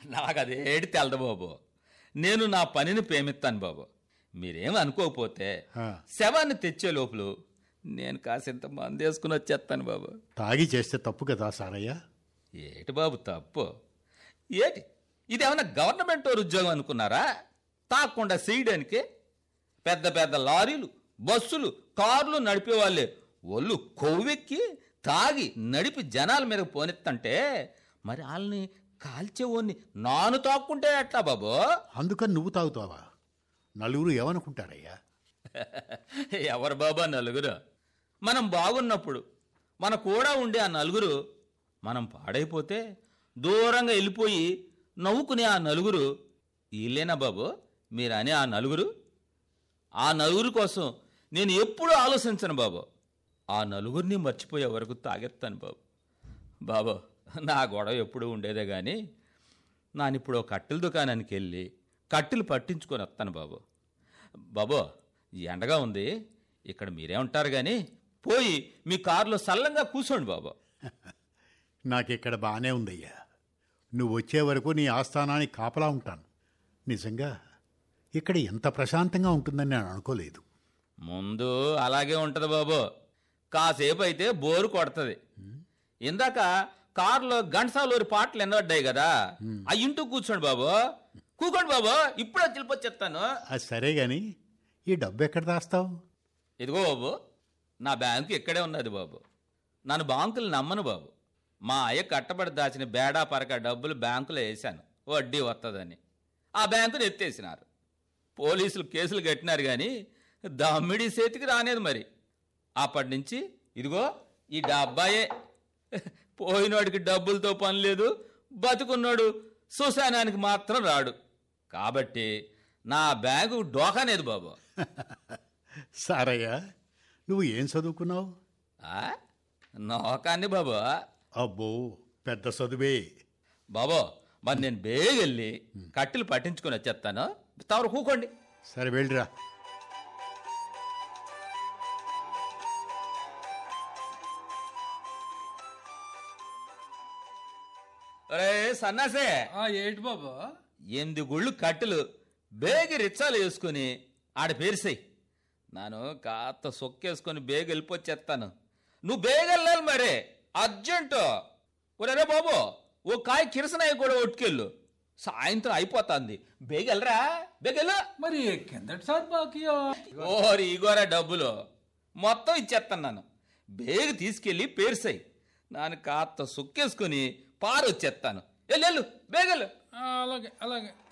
నాకు అదేటి తెలదు బాబు నేను నా పనిని ప్రేమిస్తాను బాబు మీరేం అనుకోకపోతే ఆ. శవాన్ని తెచ్చే లోపల నేను కాసింత మంది వేసుకుని వచ్చేస్తాను బాబు తాగి చేస్తే తప్పు కదా సారయ్య ఏటి బాబు తప్పు ఏటి ఇదేమన్నా గవర్నమెంట్ వారి ఉద్యోగం అనుకున్నారా తాకుండా చేయడానికి పెద్ద పెద్ద లారీలు బస్సులు కార్లు నడిపే వాళ్ళే ఒళ్ళు కొవ్వెక్కి తాగి నడిపి జనాల మీద పోనెత్తంటే మరి వాళ్ళని కాల్చేవాడిని నాను తాక్కుంటే ఎట్లా బాబు అందుకని నువ్వు తాగుతావా నలుగురు ఏమనుకుంటారయ్యా ఎవరు బాబా నలుగురు మనం బాగున్నప్పుడు మన కూడా ఉండే ఆ నలుగురు మనం పాడైపోతే దూరంగా వెళ్ళిపోయి నవ్వుకునే ఆ నలుగురు వీళ్ళేనా బాబు మీరు అనే ఆ నలుగురు ఆ నలుగురు కోసం నేను ఎప్పుడూ ఆలోచించను బాబు ఆ నలుగురిని మర్చిపోయే వరకు తాగెత్తాను బాబు బాబు నా గొడవ ఎప్పుడూ ఉండేదే కానీ నానిప్పుడు ఓ కట్టెల దుకాణానికి వెళ్ళి కట్టెలు పట్టించుకొని వస్తాను బాబు బాబు ఎండగా ఉంది ఇక్కడ మీరే ఉంటారు కానీ పోయి మీ కారులో సల్లంగా కూర్చోండి బాబు నాకిక్కడ బాగానే ఉందయ్యా నువ్వు వచ్చే వరకు నీ ఆస్థానానికి కాపలా ఉంటాను నిజంగా ఇక్కడ ఎంత ప్రశాంతంగా ఉంటుందని నేను అనుకోలేదు ముందు అలాగే ఉంటది బాబు కాసేపు అయితే బోరు కొడుతుంది ఇందాక కారులో గంటసాలూరి పాటలు ఎన్నబడ్డాయి కదా ఆ ఇంటూ కూర్చోండి బాబు కూకోండి బాబు ఇప్పుడే చెప్తాను అది సరే గాని ఈ డబ్బు ఎక్కడ దాస్తావు ఇదిగో బాబు నా బ్యాంకు ఇక్కడే ఉన్నది బాబు నన్ను బాంకులు నమ్మను బాబు మా అయ్య కట్టబడి దాచిన బేడా పరక డబ్బులు బ్యాంకులో వేశాను వడ్డీ వస్తుందని ఆ బ్యాంకుని ఎత్తేసినారు పోలీసులు కేసులు కట్టినారు కానీ దమ్మిడి చేతికి రానేది మరి అప్పటి నుంచి ఇదిగో ఈ డబ్బాయే పోయినోడికి డబ్బులతో పని లేదు బతుకున్నాడు సుశానానికి మాత్రం రాడు కాబట్టి నా బ్యాంకు డోకానేది బాబు సారయ్య నువ్వు ఏం చదువుకున్నావు ఆ? నోకాన్ని బాబు అబ్బో పెద్ద చదువే బాబు మరి నేను బేగెళ్ళి కట్టెలు పట్టించుకొని వచ్చేస్తాను తమరు కూకోండి సరే వెళ్ళిరా రే సన్నాసే ఆ ఏంటి బాబు ఎనిమిది గుళ్ళు కట్టెలు బేగి రిచ్చాలు వేసుకుని ఆడ పేరిసాయి నాను కాస్త సొక్కేసుకొని బేగ వెళ్ళిపోచ్చేస్తాను నువ్వు బేగ వెళ్ళాలి మరే అర్జెంటు ఒరే బాబు ఓ కాయ కిరసనాయి కూడా ఒట్టుకెళ్ళు సాయంత్రం అయిపోతుంది బేగెళ్ళరా బేగెళ్ళు మరి కిందటిసారి బాకీయా ఓరి ఇగోరా డబ్బులు మొత్తం ఇచ్చేస్తున్నాను బేగ తీసుకెళ్ళి పేర్సాయి నాన్న కాస్త సుక్కేసుకుని పారొచ్చేస్తాను వెళ్ళు బేగలు ఆ, అలాగే అలాగే